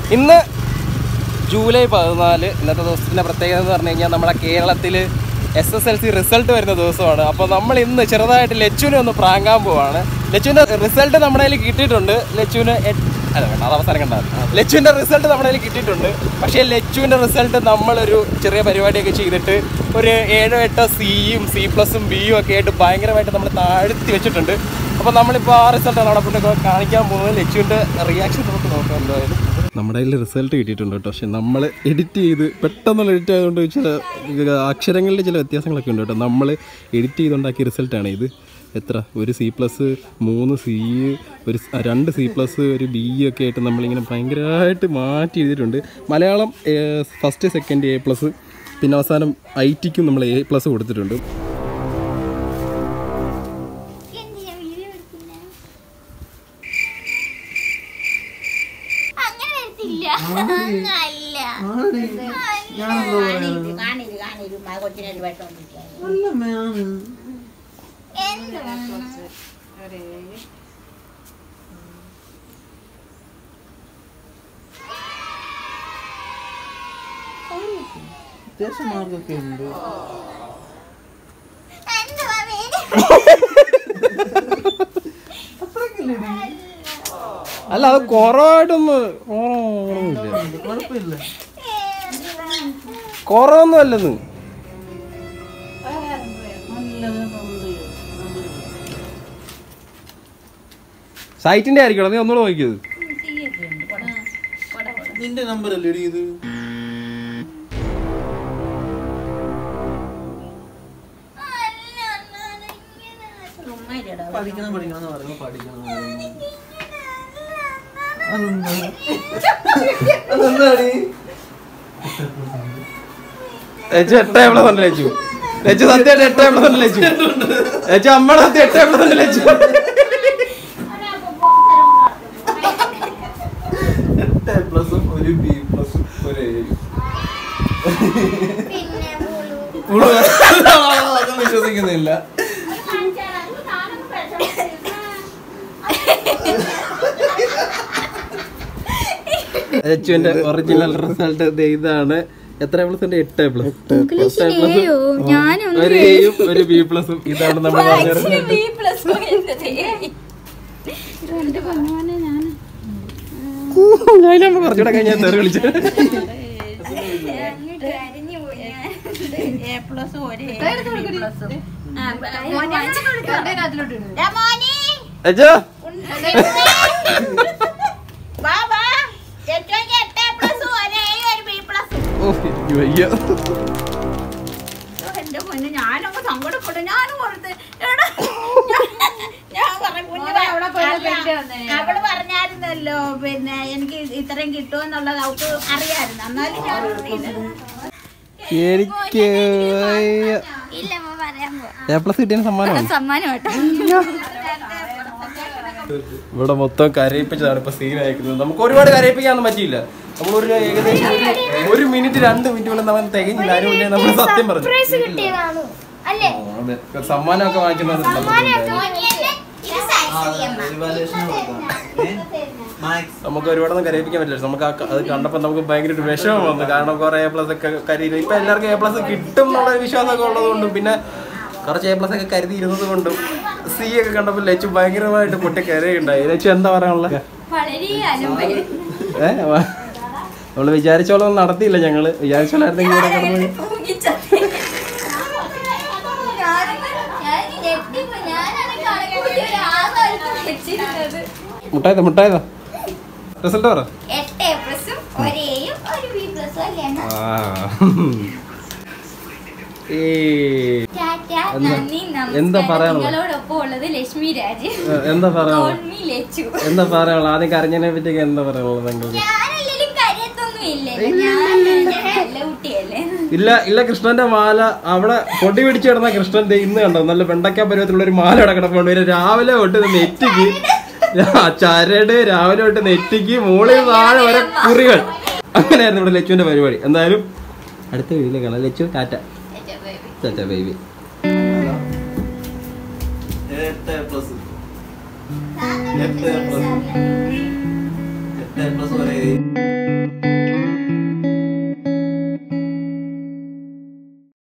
ഇന്ന് ജൂലൈ പതിനാല് ഇന്നത്തെ ദിവസത്തിൻ്റെ പ്രത്യേകത എന്ന് പറഞ്ഞു കഴിഞ്ഞാൽ നമ്മുടെ കേരളത്തിൽ S S L C result വരുന്ന ദിവസമാണ് അപ്പോൾ നമ്മൾ ഇന്ന് ചെറുതായിട്ട് ലച്ചുവിനെ ഒന്ന് പ്രാങ്കാൻ പോവാണ് ലച്ചുവിൻ്റെ റിസൾട്ട് നമ്മുടെ കയ്യിൽ കിട്ടിയിട്ടുണ്ട് ലച്ചുവിന് എട്ട്- അല്ല വേണ്ട അത് അവസാനം കണ്ടാൽ ലച്ചുവിൻ്റെ റിസൾട്ട് നമ്മുടെ കയ്യിൽ കിട്ടിയിട്ടുണ്ട് പക്ഷേ ലച്ചുവിൻ്റെ റിസൾട്ട് നമ്മളൊരു ചെറിയ പരിപാടിയൊക്കെ ചെയ്തിട്ട് ഒരു ഏഴോ എട്ടോ സിയും സി പ്ലസും ബിയും ഒക്കെ ആയിട്ട് ഭയങ്കരമായിട്ട് നമ്മൾ താഴ്ത്തി വെച്ചിട്ടുണ്ട് അപ്പോൾ നമ്മളിപ്പോൾ ആ റിസൾട്ടാണ് അവിടെ പിന്നെ കാണിക്കാൻ പോകുന്നത് ലച്ചുവിൻ്റെ റിയാക്ഷൻ നമുക്ക് നോക്കാം എന്തായാലും നമ്മുടെ കയ്യിൽ റിസൾട്ട് കിട്ടിയിട്ടുണ്ട് കേട്ടോ പക്ഷെ നമ്മൾ എഡിറ്റ് ചെയ്ത് പെട്ടെന്നുള്ള എഡിറ്റ് ആയതുകൊണ്ട് ചില അക്ഷരങ്ങളിൽ ചില വ്യത്യാസങ്ങളൊക്കെ ഉണ്ട് കേട്ടോ നമ്മൾ എഡിറ്റ് ചെയ്തുണ്ടാക്കിയ റിസൾട്ടാണ് ഇത് എത്ര ഒരു സി പ്ലസ് മൂന്ന് സി ഒരു സ- രണ്ട് സി പ്ലസ് ഒരു ബി ഒക്കെ ആയിട്ട് നമ്മളിങ്ങനെ ഭയങ്കരമായിട്ട് മാറ്റി എഴുതിയിട്ടുണ്ട് Malayalam first second A plus പിന്നെ അവസാനം ഐ ടിക്കും നമ്മൾ എ പ്ലസ് കൊടുത്തിട്ടുണ്ട് എന്തിനാ വീഡിയോ എടുക്കുന്നെ? അങ്ങനെ വരത്തില്ല അല്ല കാണില്ല കാണില്ല കൊച്ചിനെ വെട്ടോണ്ടിരിക്കാൻ എന്ത് വേണം? അത്യാവശ്യം മാർക്കൊക്കെ ഉണ്ട് എന്തുവാ വീഡിയോ? അല്ല അത് കുറവായിട്ടൊന്നും കുറവൊന്നുമില്ല കുഴപ്പമില്ല കുറവൊന്നും അല്ലെന്ന് സൈറ്റിന്റെ ആയിരിക്കണം നീ ഒന്നുകൂടെ നോക്കിയത് നിന്റെ നമ്പർ അല്ലേ എടി ഇത് അല്ല, അല്ല, ഇങ്ങനെ പഠിക്കണം പഠിക്കണം എന്ന് പറയുമ്പോ പഠിക്കണം അല്ല, അതെന്താ അതെന്താടി ലച്ചു എട്ടേ പ്ലസ് ഉണ്ട് ലച്ചു ലച്ചു സത്യമായിട്ട് എട്ടേ പ്ലസ് ഉണ്ട് ലച്ചു ലച്ചു അമ്മയുടെ സത്യം എട്ടേ പ്ലസ് ഉണ്ട് ലച്ചു എട്ട് എ പ്ലസും ഒരു ബി പ്ലസും ഒരു എയും പിന്നെ മുളു. അതൊന്നും വിശ്വസിക്കുന്നില്ല ലച്ചുവിന്റെ ഒറിജിനൽ റിസൾട്ട് ഇതാണ് എത്ര പ്ലസ് ഉണ്ട് എട്ട് പ്ലസ് ഏയോ, ഞാനൊന്നും ഒരു എയും ഒരു ബി പ്ലസും ഇതാണ് നമ്മൾ പറഞ്ഞത് B plus ഉം എന്റെ ദൈവമേ. എന്റെ ഭഗവാനെ ഞാൻ ഞാൻ കുറച്ചുകൂടെ കഴിഞ്ഞാൽ തെറി വിളിച്ചു അങ്ങ് കരഞ്ഞു പോയി ഞാൻ. എ പ്ലസ് ഒരു പ്ലസും ആ, മോനെ ദാ മോനെ. ലച്ചു വാ വാ ഏറ്റവും എട്ട് എ പ്ലസും ഒരു എ ഒരു ബി പ്ലസും ഓ എനിക്ക് വയ്യ എന്റെ പൊന്നെ ഞാനൊക്കെ സങ്കടപ്പെട്ടു ഞാനും കൊടുത്ത് എടാ, ഞാൻ- ഞാൻ പറഞ്ഞു കുഞ്ഞിനെ അല്ല, അവള് പറഞ്ഞായിരുന്നല്ലോ പിന്നെ എനിക്ക് ഇത്രയും കിട്ടുമെന്നുള്ളത് അവൾക്ക് അറിയായിരുന്നു എന്നാലും ഞാൻ കൊടുത്തില്ല. എനിക്ക് വയ്യ. ഇല്ല അമ്മ പറയാൻ പോവാ എ പ്ലസ് കിട്ടിയ സമ്മാനമാണ് സമ്മാനം കേട്ടോ ഇവിടെ മൊത്തം കരയിപ്പിച്ചതാണ് ഇപ്പൊ സീൻ അയക്കുന്നത് നമുക്ക് ഒരുപാട് കരയിപ്പിക്കാനൊന്നും പറ്റിയില്ല നമ്മൾ ഒരു ഏകദേശം ഒരു ഒരു മിനിറ്റ് രണ്ട് മിനിറ്റ് പോലെ നമ്മൾ തികഞ്ഞില്ല അതിന് മുന്നേ നമ്മൾ സത്യം പറഞ്ഞു സർപ്രൈസ് കിട്ടിയതാണ് അല്ലേ ആ, അതെ ഒരു സമ്മാനമൊക്കെ വാങ്ങിക്കുന്നത് ഇത് സരസ്വതി അമ്മ evaluation കൊടുക്കാം. ഏ? മാത്സ് നമുക്ക് ഒരുപാടൊന്നും കരയിപ്പിക്കാൻ പറ്റില്ല നമുക്ക് ആ ക- അത് കണ്ടപ്പോൾ നമുക്ക് ഭയങ്കര ഒരു വിഷമം വന്നു കാരണം കുറെ എ പ്ലസ് ഒക്കെ കരുതി ഇപ്പൊ എല്ലാവർക്കും എ പ്ലസ് കിട്ടും എന്നുള്ള ഒരു വിശ്വാസമൊക്കെ ഉള്ളത് കൊണ്ടും പിന്നെ കുറച്ച് എ പ്ലസ് ഒക്കെ കരുതി ഇരുന്നത് കൊണ്ടും സി ഒക്കെ കണ്ടപ്പോൾ ലച്ചു ഭയങ്കരമായിട്ട് പൊട്ടി കരയുണ്ടായി ലച്ചു എന്താ പറയാനുള്ളത് വളരെ അലമ്പല് ഏ വ- നമ്മള് വിചാരിച്ചോളം ഒന്നും നടത്തിയില്ല ഞങ്ങള് വിചാരിച്ചോളായിരുന്നെങ്കിൽ ഇവിടെ കിടന്ന് മുട്ടായതാ മുട്ടായതാ റിസൾട്ട് പറ എട്ട് എ പ്ലസും ഒരു എയും ഒരു ബി പ്ലസും അല്ലേ അണ്ണാ? ഏയ്. ടാറ്റ, എന്താ- നന്ദി, എന്താ നമസ്കാരം. പറയാനുള്ളത്? നിങ്ങളോടൊപ്പം ഉള്ളത് ലക്ഷ്മി രാജ് ഏ, എന്താ പറയാനുള്ളത് തോന്നി ലച്ചു എന്താ പറയാനുള്ളത് ആദ്യം കരഞ്ഞതിനെ പറ്റിയൊക്കെ എന്താ പറയാനുള്ളത് നിങ്ങൾക്ക് ഞാനല്ലെങ്കിലും കരയത്തൊന്നും ഇല്ലല്ലോ ഞാൻ നല്ല കുട്ടിയല്ലേ ഇല്ല ഇല്ല കൃഷ്ണന്റെ മാല അവിടെ പൊടി പിടിച്ച് കിടന്ന കൃഷ്ണൻ ദേ ഇന്ന് കണ്ടോ നല്ല വെണ്ടക്ക പരുവത്തിലുള്ള ഒരു മാല അവിടെ കിടപ്പുണ്ട് പിന്നെ രാവിലെ തൊട്ട് ഇത് നെറ്റിക്ക് ആ ചരട് രാവിലെ തൊട്ട് നെറ്റിക്ക് മുകളിൽ താഴെ വരെ കുറികൾ അങ്ങനെയായിരുന്നു ഇവിടെ ലച്ചുവിന്റെ പരിപാടി എന്തായാലും അടുത്ത വീട്ടിൽ കാണാം ലച്ചു ടാറ്റ ടാറ്റ ബേബി എട്ട് എ പ്ലസ് എട്ട് എ പ്ലസ് എട്ട് എ പ്ലസ് ഒരു എ